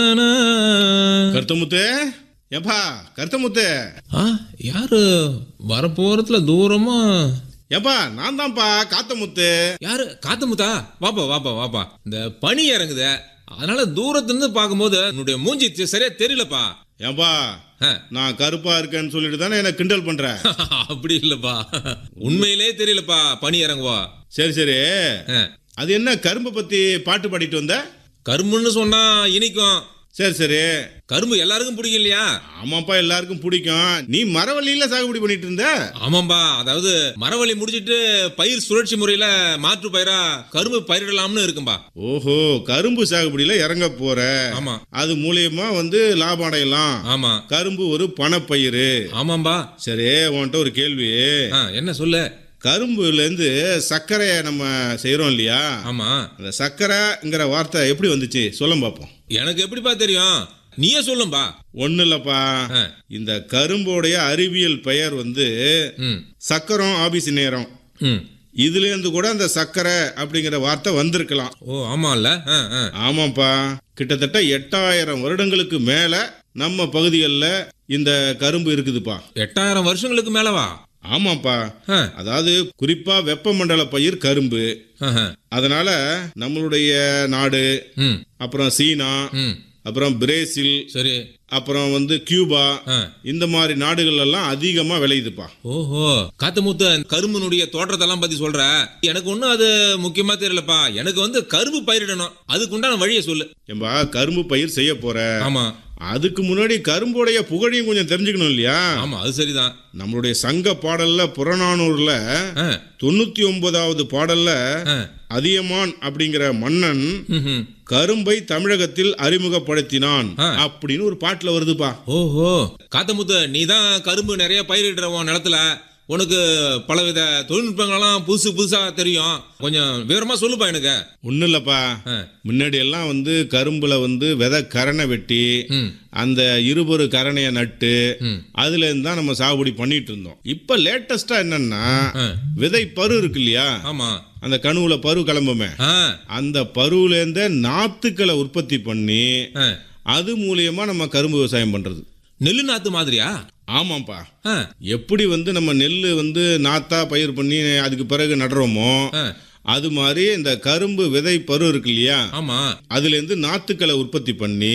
கருத்தமுத்து ஏப்பா கருத்தமுத்து ஆ யாரு வரப்போறதுல தூரமா ஏப்பா நான் தான்ப்பா காத்தமுத்து யாரு காத்தமுத்தா வாப்பா வாப்பா வாப்பா இந்த பனி இறங்குதே அதனால தூரத்துல இருந்து பார்க்கும்போது உன்னுடைய மூஞ்சி தி- சரியா தெரியலப்பா ஏப்பா ஆ, நான் கருப்பா இருக்கேன்னு சொல்லிட்டு தானே என்ன கிண்டல் பண்ற அப்படி இல்லப்பா உண்மையிலே தெரியலப்பா பனி இறங்குவா சரி சரி ஆ, அது என்ன கரும்பை பத்தி பாட்டு பாடிட்டு வந்த கரும்புன்னு சொன்னா இனிக்கும் சரி சரி கரும்பு எல்லாருக்கும் பிடிக்கும் இல்லையா ஆமாப்பா எல்லாருக்கும் பிடிக்கும் நீ மரவள்ளியில சாகுபடி பண்ணிட்டு இருந்த ஆமாம்பா அதாவது மரவள்ளி முடிச்சிட்டு பயிர் சுழற்சி முறையில மாற்று பயிரா கரும்பு பயிரிடலாம்னு இருக்கும்பா ஓஹோ கரும்பு சாகுபடியில இறங்க போற ஆமா அது மூலியமா வந்து லாபம் அடையலாம் ஆமா கரும்பு ஒரு பணப்பயிறு ஆமாம்பா சரி உன்கிட்ட ஒரு கேள்வி ஆ, என்ன சொல்லு கரும்புல இருந்து சர்க்கரையை நம்ம செய்றோம் இல்லையா ஆமா அந்த சர்க்கரைங்கிற வார்த்தை எப்படி வந்துச்சு சொல்ல பார்ப்போம் எனக்கு எப்படிப்பா தெரியும் நீயே சொல்லும்பா ஒன்றும் இல்லைப்பா ஆ. இந்த கரும்போடைய அறிவியல் பெயர் வந்து ம் சக்கரம் ஆபீஸ் நேரம் ம் இதுலேருந்து கூட அந்த சர்க்கரை அப்படிங்கிற வார்த்தை வந்திருக்கலாம் ஓ ஆமால்ல ஆ, ஆ. ஆமாப்பா கிட்டத்தட்ட எட்டாயிரம் வருடங்களுக்கு மேல நம்ம பகுதிகளில் இந்த கரும்பு இருக்குதுப்பா எட்டாயிரம் வருஷங்களுக்கு மேலவா ஆமாப்பா ஆ, அதாவது குறிப்பா வெப்பமண்டல பயிர் கரும்பு ஆஹா. அதனால நம்மளுடைய நாடு ம் அப்புறம் சீனா ம் அப்புறம் பிரேசில் சரி அப்புறம் வந்து கியூபா ஆ. இந்த மாதிரி நாடுகள் எல்லாம் அதிகமா விளையுதுப்பா ஓஹோ காத்து மூத்த கரும்புனுடைய தோற்றத்தெல்லாம் பத்தி சொல்ற எனக்கு ஒன்றும் அது முக்கியமா தெரியலப்பா எனக்கு வந்து கரும்பு பயிரிடணும் அதுக்கு உண்டான வழியை சொல்லு ஏம்பா கரும்பு பயிர் செய்ய போற ஆமா அதுக்கு முன்னாடி கரும்போடைய புகழையும் கொஞ்சம் தெரிஞ்சுக்கணும் இல்லையா ஆமா அது சரிதான் நம்மளுடைய சங்க பாடல்ல புறநானூர்ல ஆ, தொண்ணூத்தி ஒன்பதாவது பாடல்ல ஆ. அதியமான் அப்படிங்கிற மன்னன் ம்ஹும். கரும்பை தமிழகத்தில் அறிமுகப்படுத்தினான் ஆ. அப்படின்னு ஒரு பாட்டுல வருதுப்பா ஓஹோ காத்தமுத்து நீ தான் கரும்பு நிறைய பயிரிடுற உன் நிலத்துல உனக்கு பலவித தொழில்நுட்பங்கள்லாம் புதுசு புதுசா தெரியும் கொஞ்சம் விவரமா சொல்லுப்பா எனக்கு ஒன்றும் இல்லப்பா ஆ. முன்னாடி எல்லாம் வந்து கரும்புல வந்து விதை கரணை வெட்டி ம் அந்த இருபொரு கரணையை நட்டு ம் அதுல இருந்து தான் நம்ம சாகுபடி பண்ணிட்டு இருந்தோம் இப்ப லேட்டஸ்டா என்னன்னா ஆ. விதை பரு இருக்கு இல்லையா ஆமா அந்த கணுவுல பரு கிளம்புமே ஆ அந்த பருவுல இருந்தே நாத்துக்களை உற்பத்தி பண்ணி ஆ. அது மூலியமா நம்ம கரும்பு விவசாயம் பண்றது நெல்லு நாத்து மாதிரியா ஆமாப்பா ஆ எப்படி வந்து நம்ம நெல் வந்து நாத்தா பயிர் பண்ணி அதுக்கு பிறகு நடுறோமோ ஆ. அது மாதிரி இந்த கரும்பு விதை பரு இருக்கு இல்லையா ஆமா அதுல இருந்து நாத்துக்களை உற்பத்தி பண்ணி